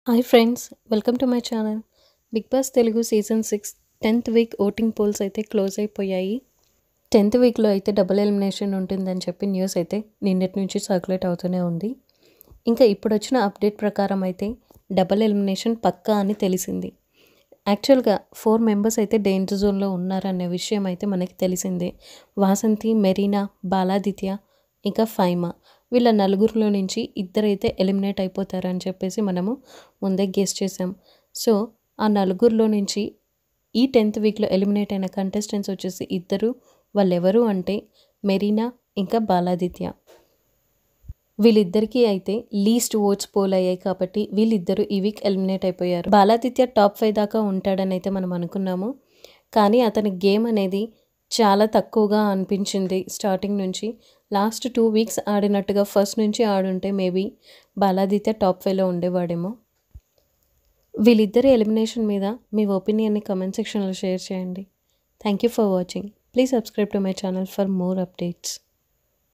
hi friends welcome to my channel big boss Telugu season six tenth week voting polls అయితే close అయిపోయాయి tenth వీక్లో అయితే double elimination ఉంటుందని చెప్పి న్యూస్ అయితే నిన్నటి నుంచి సర్క్యులేట్ అవుతూనే ఉంది ఇంకా ఇప్పుడు వచ్చిన అప్డేట్ ప్రకారం అయితే డబుల్ ఎలిమినేషన్ పక్కా అని తెలిసింది యాక్చువల్గా ఫోర్ మెంబర్స్ అయితే డేంజర్ జోన్లో ఉన్నారనే విషయం అయితే మనకి తెలిసిందే వాసంతి మెరీనా బాలాదిత్య ఇంకా ఫైమా వీళ్ళ నలుగురిలో నుంచి ఇద్దరైతే ఎలిమినేట్ అయిపోతారని చెప్పేసి మనము ముందే గెస్ చేసాం సో ఆ నలుగురిలో నుంచి ఈ టెన్త్ వీక్లో ఎలిమినేట్ అయిన కంటెస్టెంట్స్ వచ్చేసి ఇద్దరు వాళ్ళెవరు అంటే మెరీనా ఇంకా బాలాదిత్య వీళ్ళిద్దరికీ అయితే లీస్ట్ ఓట్స్ పోల్ అయ్యాయి కాబట్టి వీళ్ళిద్దరూ ఈ వీక్ ఎలిమినేట్ అయిపోయారు బాలాదిత్య టాప్ ఫైవ్ దాకా ఉంటాడని అయితే మనం అనుకున్నాము కానీ అతని గేమ్ అనేది చాలా తక్కువగా అనిపించింది స్టార్టింగ్ నుంచి లాస్ట్ టూ వీక్స్ ఆడినట్టుగా ఫస్ట్ నుంచి ఆడుంటే మేబీ బాలాదిత్య టాప్ ఫైవ్లో ఉండేవాడేమో వీళ్ళిద్దరి ఎలిమినేషన్ మీద మీ ఒపీనియన్ని కమెంట్ సెక్షన్లో షేర్ చేయండి thank you for watching please subscribe to my channel for more updates